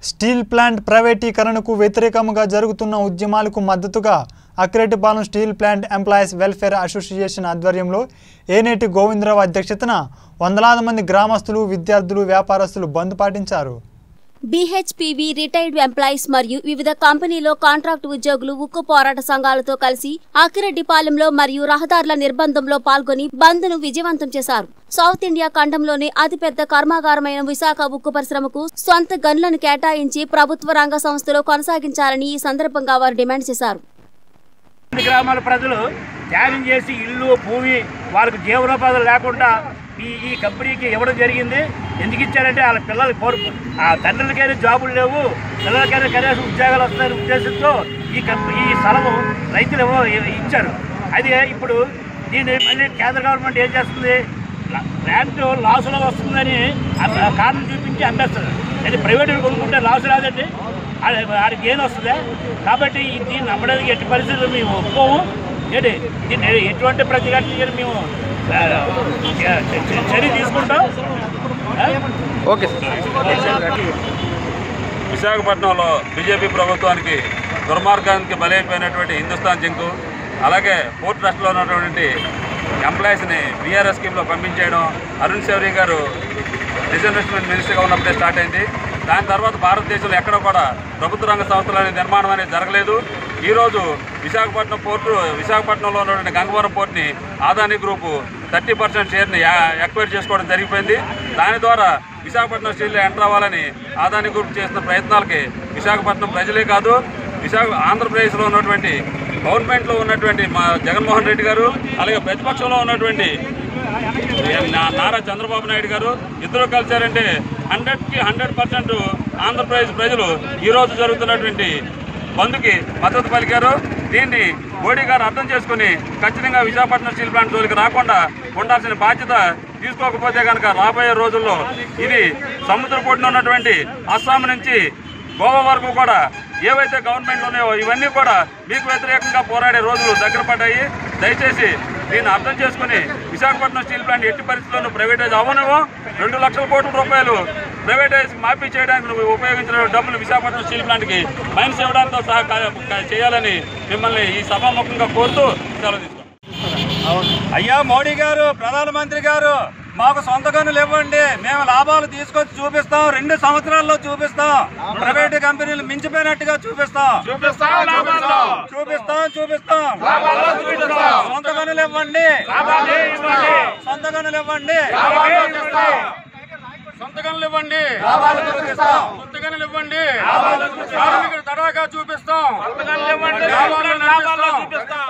Steel plant ప్రైవేటీకరణకు వ్యతిరేకంగా జరుగుతున్న ఉద్యమాలకు మద్దతుగా Akkireddipalem steel plant employees welfare association ఆధ్వర్యంలో ఏనేటి గోవిందరావు అధ్యక్షతన వందలాది మంది గ్రామస్తులు విద్యార్థులు వ్యాపారస్తులు బంద్ పాటించారు బీహెచ్పీవీ రిటైర్డ్ ఎంప్లాయీస్ మరియు వివిధ కంపెనీలో కాంట్రాక్ట్ ఉద్యోగులు ఉక్కు పోరాట సంఘాలతో కలిసి ఆకిరెడ్డిపాలెంలో మరియు రహదారుల నిర్బంధంలో పాల్గొని బంద్ ను విజయవంతం చేశారు సౌత్ ఇండియా ఖండంలోనే అతిపెద్ద కర్మాగారమైన విశాఖ ఉక్కు పరిశ్రమకు సొంత గనులను కేటాయించి ప్రభుత్వ రంగ సంస్థలో కొనసాగించాలని ఈ సందర్భంగా వారు డిమాండ్ చేశారు ఈ గ్రామాల ప్రజలు త్యాగం చేసి ఇల్లు భూమి వాళ్ళకి జీవనోపాధులు లేకుండా ఈ ఈ కంపెనీకి ఇవ్వడం జరిగింది ఎందుకు ఇచ్చారంటే వాళ్ళ పిల్లలకి పోరు ఆ తండ్రులకైనా జాబులు లేవు పిల్లలకైనా కనీసం ఉద్యోగాలు వస్తాయనే ఉద్దేశంతో ఈ కంపెనీ ఈ స్థలము రైతులు ఇవ్వ ఇచ్చారు అది ఇప్పుడు దీన్ని మళ్ళీ కేంద్ర గవర్నమెంట్ ఏం చేస్తుంది ల్యాండ్ లాసులో వస్తుందని ఆ కారణం చూపించి అమ్మేస్తారు అది ప్రైవేట్ కొనుక్కుంటే లాస్ రాదండి ఆడ- ఆడికి ఏం వస్తుందా కాబట్టి ఈ- దీన్ని నమ్మడానికి ఎట్టి పరిస్థితుల్లో మేము ఒప్పుకోము ఏంటి దీన్ని ఎటువంటి ప్రతిఘటన మేము ఆ, చ- చ- చర్య తీసుకుంటాం ఆ? ఓకే విశాఖపట్నంలో బీజేపీ ప్రభుత్వానికి దుర్మార్గానికి బలైపోయినటువంటి హిందుస్థాన్ జింకు అలాగే పోర్ట్ ట్రస్ట్లో ఉన్నటువంటి ఎంప్లాయీస్ని బీఆర్ఎస్ స్కీమ్లో పంపించేయడం అరుణ్ శౌరి గారు డిజిన్వెస్ట్మెంట్ మినిస్టర్గా ఉన్నప్పుడే స్టార్ట్ అయింది దాని తర్వాత భారతదేశంలో ఎక్కడ కూడా ప్రభుత్వ రంగ సంస్థల అనేది నిర్మాణం అనేది జరగలేదు ఈరోజు విశాఖపట్నం పోర్టు విశాఖపట్నంలో ఉన్నటువంటి గంగవరం పోర్ట్ని ఆదాని గ్రూపు థర్టీ పర్సెంట్ షేర్ని ఎక్వైర్ చేసుకోవడం జరిగిపోయింది దాని ద్వారా విశాఖపట్నం స్టీల్లో ఎంటర్ అవ్వాలని ఆదాని గ్రూప్ చేస్తున్న ప్రయత్నాలకి విశాఖపట్నం ప్రజలే కాదు విశాఖ ఆంధ్రప్రదేశ్లో ఉన్నటువంటి గవర్నమెంట్లో ఉన్నటువంటి మా జగన్మోహన్ రెడ్డి గారు అలాగే ప్రతిపక్షంలో ఉన్నటువంటి నా- నారా చంద్రబాబు నాయుడు గారు ఇద్దరు కలిశారంటే హండ్రెడ్కి హండ్రెడ్ పర్సెంట్ ఆంధ్రప్రదేశ్ ప్రజలు ఈరోజు జరుగుతున్నటువంటి బంద్కి మద్దతు పలికారు దీన్ని మోడీ గారు అర్థం చేసుకుని ఖచ్చితంగా విశాఖపట్నం స్టీల్ ప్లాంట్ జోలికి రాకుండా ఉండాల్సిన బాధ్యత తీసుకోకపోతే కనుక రాబోయే రోజుల్లో ఇది సముద్ర పొడిన ఉన్నటువంటి అస్సాం నుంచి గోవా వరకు కూడా ఏవైతే గవర్నమెంట్ ఉన్నాయో ఇవన్నీ కూడా మీకు వ్యతిరేకంగా పోరాడే రోజులు దగ్గర పడ్డాయి దయచేసి దీన్ని అర్థం చేసుకుని విశాఖపట్నం స్టీల్ ప్లాంట్ ఎట్టి పరిస్థితుల్లోనూ ప్రైవేటైజ్ అవ్వనివ్వు రెండు లక్షల కోట్ల రూపాయలు ప్రైవేటైజ్ మాఫీ చేయడానికి నువ్వు ఉపయోగించిన డబ్బులు విశాఖపట్నం స్టీల్ ప్లాంట్కి మైన్స్ ఇవ్వడంతో సహా కా- కా- చేయాలని మిమ్మల్ని ఈ సభాముఖంగా కోరుతూ సెలవు తీసుకుంటాం అయ్యా మోడీ గారు ప్రధానమంత్రి గారు మాకు సొంత గనులు ఇవ్వండి మేము లాభాలు తీసుకొచ్చి చూపిస్తాం రెండు సంవత్సరాల్లో చూపిస్తాం ప్రైవేట్ కంపెనీలు మించిపోయినట్టుగా చూపిస్తాం చూపిస్తాం చూపిస్తాం సొంత గనులు ఇవ్వండి సొంత గనులు ఇవ్వండి సొంత గనులు ఇవ్వండి సొంత గనులు ఇవ్వండి కార్మికులు తడాగా చూపిస్తాం లాభాలు నడిపిస్తాం.